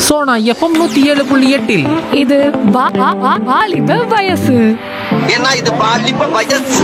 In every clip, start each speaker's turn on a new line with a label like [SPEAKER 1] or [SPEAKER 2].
[SPEAKER 1] Sona FM நூத்தி ஏழு புள்ளி எட்டில்
[SPEAKER 2] இது வா- வா- வா- வாலிப வயசு
[SPEAKER 3] ஏன்னா இது பாலிப்ப வயசு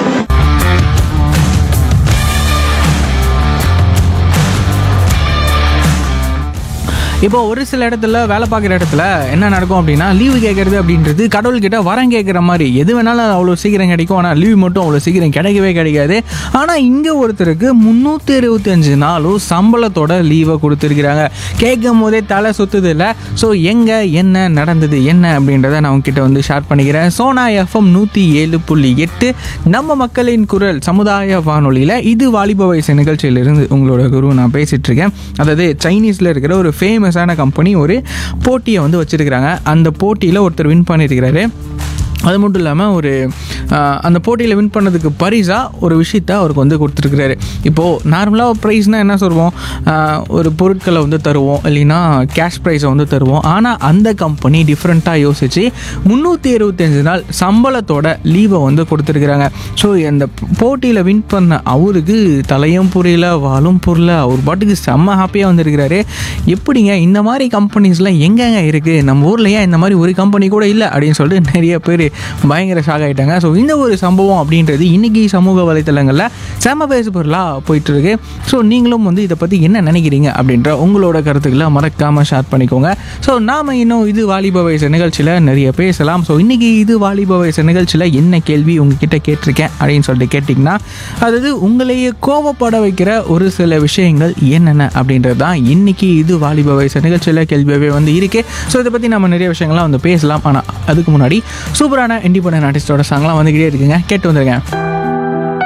[SPEAKER 4] இப்போ ஒரு சில இடத்துல வேலை பார்க்குற இடத்துல என்ன நடக்கும் அப்படின்னா லீவு கேட்கறது அப்படின்றது கடவுள்கிட்ட வரம் கேட்குற மாதிரி எது வேணாலும் அவ்வளோ சீக்கிரம் கிடைக்கும் ஆனால் லீவ் மட்டும் அவ்வளோ சீக்கிரம் கிடைக்கவே கிடைக்காது ஆனால் இங்கே ஒருத்தருக்கு முந்நூற்றி இருபத்தஞ்சு நாளும் சம்பளத்தோட லீவை கொடுத்துருக்குறாங்க கேட்கும் போதே தலை சுத்துது இல்லை ஸோ எங்கே என்ன நடந்தது என்ன அப்படின்றத நான் உங்ககிட்ட வந்து ஷேர் பண்ணிக்கிறேன் சோனா எஃப்எம் நூற்றி ஏழு புள்ளி எட்டு நம்ம மக்களின் குரல் சமுதாய வானொலியில் இது வாலிப வயசு நிகழ்ச்சியிலிருந்து உங்களோட குரு நான் பேசிகிட்டு இருக்கேன் அதாவது சைனீஸில் இருக்கிற ஒரு ஃபேமஸான கம்பெனி ஒரு போட்டியை வந்து வச்சுருக்கிறாங்க அந்த போட்டியில் ஒருத்தர் வின் பண்ணியிருக்கிறாரு அது மட்டும் இல்லாமல் ஒரு ஆஹ், அந்த போட்டியில் வின் பண்ணதுக்கு பரிசாக ஒரு விஷயத்த அவருக்கு வந்து கொடுத்துருக்குறாரு இப்போது நார்மலாக ப்ரைஸ்னால் என்ன சொல்லுவோம் ஆஹ், ஒரு பொருட்களை வந்து தருவோம் இல்லைன்னா கேஷ் ப்ரைஸை வந்து தருவோம் ஆனால் அந்த கம்பெனி டிஃப்ரெண்ட்டாக யோசித்து முந்நூற்றி இருபத்தஞ்சு நாள் சம்பளத்தோட லீவை வந்து கொடுத்துருக்குறாங்க ஸோ அந்த போட்டியில் வின் பண்ண அவருக்கு தலையும் புரியல வாலும் புரியல அவர் பாட்டுக்கு செம்ம ஹாப்பியாக வந்திருக்கிறாரு எப்படிங்க இந்த மாதிரி கம்பெனிஸ்லாம் எங்கெங்க இருக்குது நம்ம ஊரில் ஏன் இந்த மாதிரி ஒரு கம்பெனி கூட இல்லை அப்படின்னு சொல்லிட்டு நிறைய பேர் பயங்கர ஷாக் ஆகிட்டாங்க ஸோ இந்த ஒரு சம்பவம் அப்படின்றது இன்றைக்கி சமூக வலைத்தளங்களில் செம பேசு பொருளாக போயிட்டு இருக்கு ஸோ நீங்களும் வந்து இதை பற்றி என்ன நினைக்கிறீங்க அப்படின்ற உங்களோட கருத்துக்களை மறக்காமல் ஷேர் பண்ணிக்கோங்க ஸோ நாம் இன்னும் இது வாலிப வயசு நிகழ்ச்சியில் நிறைய பேசலாம் ஸோ இன்றைக்கி இது வாலிப வயசு நிகழ்ச்சியில் என்ன கேள்வி உங்ககிட்ட கேட்டிருக்கேன் அப்படின்னு சொல்லிட்டு கேட்டிங்கன்னா அதாவது உங்களையே கோபப்பட வைக்கிற ஒரு சில விஷயங்கள் என்னென்ன அப்படின்றது தான் இன்றைக்கி இது வாலிப வயசு நிகழ்ச்சியில் கேள்வியாகவே வந்து இருக்கு ஸோ இதை பற்றி நம்ம நிறைய விஷயங்கள்லாம் வந்து பேசலாம் ஆனால் அதுக்கு முன்னாடி சூப்பரான இண்டிபெண்டன்ட் ஆர்டிஸ்டோட சாங்லாம் வந்துக்கிட்டே இருக்குங்க கேட்டு வந்துருங்க